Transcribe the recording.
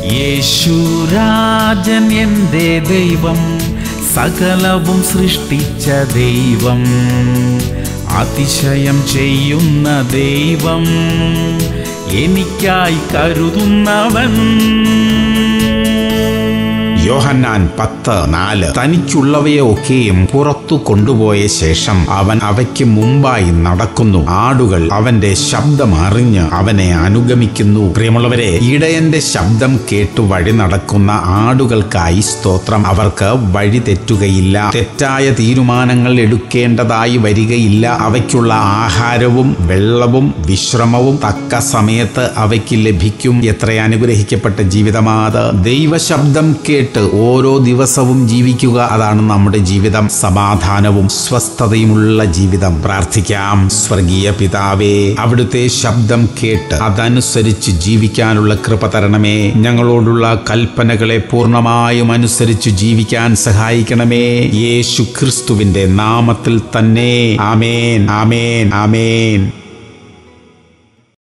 യേശുരാജൻ എൻ്റെ ദൈവം സകലവും സൃഷ്ടിച്ച ദൈവം അതിശയം ചെയ്യുന്ന ദൈവം എനിക്കായി കരുതുന്നവൻ യോഹന്നാൻ പത്ത് നാല് തനിക്കുള്ളവയെ ഒക്കെയും പുറത്തു കൊണ്ടുപോയ ശേഷം അവൻ അവയ്ക്ക് മുമ്പായി നടക്കുന്നു ആടുകൾ അവന്റെ ശബ്ദം അറിഞ്ഞ് അവനെ അനുഗമിക്കുന്നു പ്രിയമുള്ളവരെ ഇടയന്റെ ശബ്ദം കേട്ടു വഴി നടക്കുന്ന ആടുകൾക്കായി സ്തോത്രം അവർക്ക് വഴി തെറ്റുകയില്ല തെറ്റായ തീരുമാനങ്ങൾ എടുക്കേണ്ടതായി വരികയില്ല അവയ്ക്കുള്ള ആഹാരവും വെള്ളവും വിശ്രമവും തക്ക സമയത്ത് അവയ്ക്ക് ലഭിക്കും എത്ര അനുഗ്രഹിക്കപ്പെട്ട ജീവിതമാത് ദൈവശബ്ദം കേട്ട് ഓരോ ദിവസവും ജീവിക്കുക അതാണ് നമ്മുടെ ജീവിതം സമാധാനവും സ്വസ്ഥതയുമുള്ള ജീവിതം പ്രാർത്ഥിക്കാം സ്വർഗീയ പിതാവേ അവിടുത്തെ ശബ്ദം കേട്ട് അതനുസരിച്ച് ജീവിക്കാനുള്ള കൃപ തരണമേ ഞങ്ങളോടുള്ള കൽപ്പനകളെ പൂർണ്ണമായും അനുസരിച്ച് ജീവിക്കാൻ സഹായിക്കണമേ യേശു ക്രിസ്തുവിന്റെ നാമത്തിൽ തന്നെ ആമേൻ ആമേൻ ആമേൻ